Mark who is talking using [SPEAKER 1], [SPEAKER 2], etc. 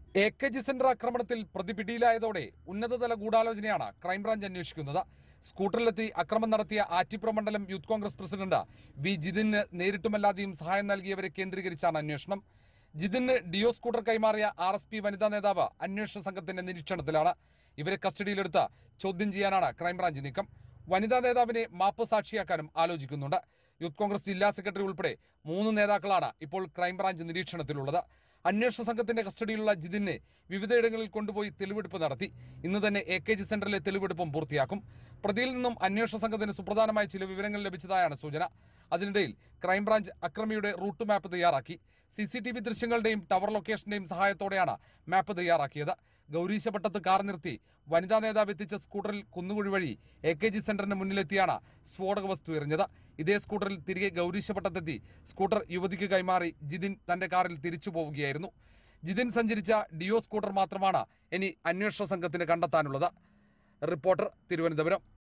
[SPEAKER 1] A K G centre ആക്രമണത്തിൽ പ്രതി പിടിയിലായതോടെ ഉന്നതതല ഗൂഢാലോചനയാണ് ക്രൈംബ്രാഞ്ച് അന്വേഷിക്കുന്നത് സ്കൂട്ടറിലെത്തി അക്രമം നടത്തിയ ആറ്റിപ്പുറം മണ്ഡലം youth Congress president V Jithin നേരിട്ടുമല്ലാതെയും സഹായം നൽകിയവരെ കേന്ദ്രീകരിച്ചാണ് അന്വേഷണം ജിതിന് ഡിയോ സ്കൂട്ടർ കൈമാറിയ ആർ എസ് പി വനിതാ നേതാവ് അന്വേഷണ സംഘത്തിന്റെ നിരീക്ഷണത്തിലാണ് ഇവരെ കസ്റ്റഡിയിലെടുത്ത് ചോദ്യം ചെയ്യാനാണ് ക്രൈംബ്രാഞ്ച് നീക്കം വനിതാ നേതാവിനെ മാപ്പ് സാക്ഷിയാക്കാനും ആലോചിക്കുന്നുണ്ട് യൂത്ത് കോൺഗ്രസ് ജില്ലാ സെക്രട്ടറി ഉൾപ്പെടെ മൂന്ന് നേതാക്കളാണ് ഇപ്പോൾ ക്രൈംബ്രാഞ്ച് നിരീക്ഷണത്തിലുള്ളത് അന്വേഷണ സംഘത്തിന്റെ കസ്റ്റഡിയിലുള്ള ജിതിനെ വിവിധയിടങ്ങളിൽ കൊണ്ടുപോയി തെളിവെടുപ്പ് നടത്തി ഇന്ന് തന്നെ എ കെ ജി സെന്ററിലെ തെളിവെടുപ്പും പൂർത്തിയാക്കും പ്രതിയിൽ നിന്നും അന്വേഷണ സംഘത്തിന് സുപ്രധാനമായ ചില വിവരങ്ങൾ ലഭിച്ചതായാണ് സൂചന അതിനിടയിൽ ക്രൈംബ്രാഞ്ച് അക്രമിയുടെ റൂട്ട് മാപ്പ് തയ്യാറാക്കി സി സി ടി വി ദൃശ്യങ്ങളുടെയും ടവർ ലൊക്കേഷന്റെയും സഹായത്തോടെയാണ് മാപ്പ് തയ്യാറാക്കിയത് ഗൗരീശപട്ടത്ത് കാർ നിർത്തി വനിതാ നേതാവ് എത്തിച്ച സ്കൂട്ടറിൽ കുന്നുകുഴി വഴി എ കെ ജി സെന്ററിന് മുന്നിലെത്തിയാണ് സ്ഫോടക വസ്തു എറിഞ്ഞത് ഇതേ സ്കൂട്ടറിൽ തിരികെ ഗൗരീശപട്ടത്തെത്തി സ്കൂട്ടർ യുവതിക്ക് കൈമാറി ജിതിൻ തന്റെ കാറിൽ തിരിച്ചു പോവുകയായിരുന്നു ജിതിൻ സഞ്ചരിച്ച ഡിയോ സ്കൂട്ടർ മാത്രമാണ് ഇനി അന്വേഷണ സംഘത്തിന് കണ്ടെത്താനുള്ളത് റിപ്പോർട്ടർ തിരുവനന്തപുരം